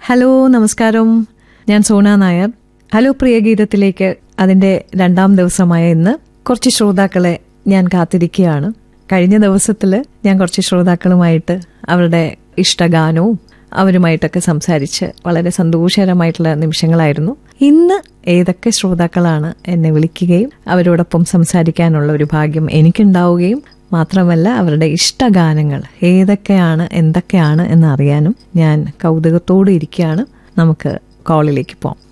hello നമസ്കാരം ഞാൻ Sona Nair hello പ്രിയ ഗീതത്തിലേക്ക് അതിന്റെ രണ്ടാം ദിവസമായ ഇന്ന് കുറച്ച് ശ്രോതാക്കളെ ഞാൻ കാത്തിരിക്കുകയാണ് കഴിഞ്ഞ ദിവസത്തിൽ ഞാൻ കുറച്ച് ശ്രോതാക്കളുമായിട്ട് അവരുടെ ഇഷ്ടഗാനവും അവരുമായിട്ടൊക്കെ സംസാരിച്ച് വളരെ സന്തോഷകരമായിട്ടുള്ള നിമിഷങ്ങളായിരുന്നു ഇന്ന് ഏതൊക്കെ ശ്രോതാക്കളാണ് എന്നെ വിളിക്കുകയും അവരോടൊപ്പം സംസാരിക്കാനുള്ള ഒരു ഭാഗ്യം എനിക്കുണ്ടാവുകയും മാത്രമല്ല അവരുടെ ഇഷ്ടഗാനങ്ങൾ ഏതൊക്കെയാണ് എന്തൊക്കെയാണ് എന്ന് അറിയാനും ഞാൻ കൗതുകത്തോടെ ഇരിക്കുകയാണ് നമുക്ക് കോളിലേക്ക് പോകാം